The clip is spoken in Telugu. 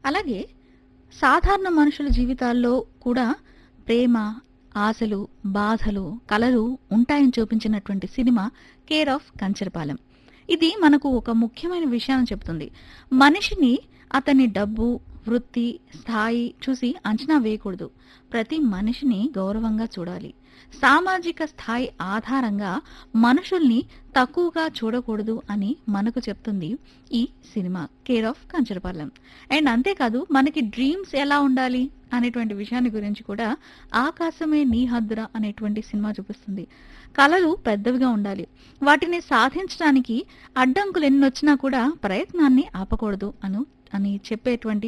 అలాగే సాధారణ మనుషుల జీవితాల్లో కూడా ప్రేమ ఆశలు బాధలు కలలు ఉంటాయని చూపించినటువంటి సినిమా కేర్ ఆఫ్ కంచరపాలెం ఇది మనకు ఒక ముఖ్యమైన విషయాన్ని చెప్తుంది మనిషిని అతని డబ్బు వృత్తి స్థాయి చూసి అంచనా వేయకూడదు ప్రతి మనిషిని గౌరవంగా చూడాలి సామాజిక స్థాయి ఆధారంగా మనుషుల్ని తక్కువగా చూడకూడదు అని మనకు చెప్తుంది ఈ cinema care of Kancharapalem and అంతేకాదు మనకి డ్రీమ్స్ ఎలా ఉండాలి అనేటువంటి విషయాన్ని గురించి కూడా ఆకాశమే నీ హద్దురా అనేటువంటి సినిమా చూపిస్తుంది కళలు పెద్దవిగా ఉండాలి వాటిని సాధించడానికి అడ్డంకులు ఎన్ని వచ్చినా కూడా ప్రయత్నాన్ని ఆపకూడదు అను అని చెప్పేటువంటి